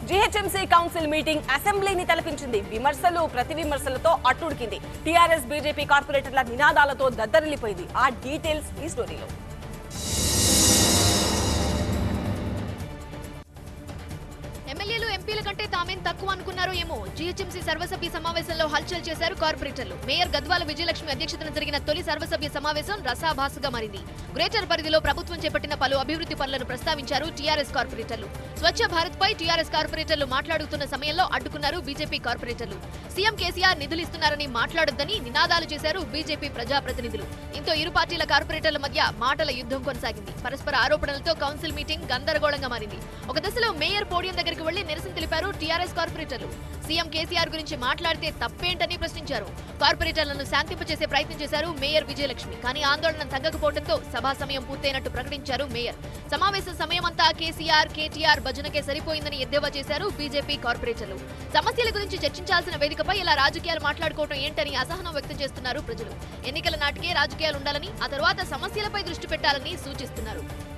GHMC council meeting అసెంబ్లీని తలపించింది విమర్శలు ప్రతి విమర్శలతో అట్టుడికింది టీఆర్ఎస్ బీజేపీ కార్పొరేటర్ల నినాదాలతో దద్దరిల్లిపోయింది ఆ డీటెయిల్స్ ఈ స్టోరీలో ఎమ్మెల్యేలు ఎంపీల కంటే తామేం తక్కువ అనుకున్నారో ఏమో జీహెచ్ఎంసీ సర్వసభ్య సమావేశంలో హల్చల్ చేశారు కార్పొరేటర్లు మేయర్ గద్వాల విజయలక్ష్మి అధ్యక్షతన జరిగిన తొలి సర్వసభ్య సమావేశం రసాభాసగా మారింది గ్రేటర్ పరిధిలో ప్రభుత్వం చేపట్టిన పలు అభివృద్ధి పనులను ప్రస్తావించారు టీఆర్ఎస్ కార్పొరేటర్లు స్వచ్ఛ భారత్ పై టీఆర్ఎస్ కార్పొరేటర్లు మాట్లాడుతున్న సమయంలో అడ్డుకున్నారు బీజేపీ కార్పొరేటర్లు సీఎం కేసీఆర్ నిధులిస్తున్నారని మాట్లాడొద్దని నినాదాలు చేశారు బీజేపీ ప్రజాప్రతినిధులు దీంతో ఇరు పార్టీల కార్పొరేటర్ల మధ్య మాటల యుద్ధం కొనసాగింది పరస్పర ఆరోపణలతో కౌన్సిల్ మీటింగ్ గందరగోళంగా మారింది ఒక దశలో మేయర్ పోడియం దగ్గరికి వెళ్లి నిరసన తెలిపారు టీఆర్ఎస్ కార్పొరేటర్లు సీఎం కేసీఆర్ గురించి మాట్లాడితే తప్పేంటని ప్రశ్నించారు కార్పొరేటర్లను శాంతింపచేసే ప్రయత్నం చేశారు మేయర్ విజయలక్ష్మి కానీ ఆందోళన తగ్గకపోవడంతో సభా సమయం పూర్తయినట్టు ప్రకటించారు మేయర్ సమావేశం సమయమంతా కేసీఆర్ కేటీఆర్ భజనకే సరిపోయిందని ఎద్దేవా చేశారు బీజేపీ కార్పొరేటర్లు సమస్యల గురించి చర్చించాల్సిన వేదికపై ఇలా రాజకీయాలు మాట్లాడుకోవడం ఏంటని అసహనం వ్యక్తం చేస్తున్నారు ప్రజలు ఎన్నికల నాటికే రాజకీయాలు ఉండాలని ఆ తర్వాత సమస్యలపై దృష్టి పెట్టాలని సూచిస్తున్నారు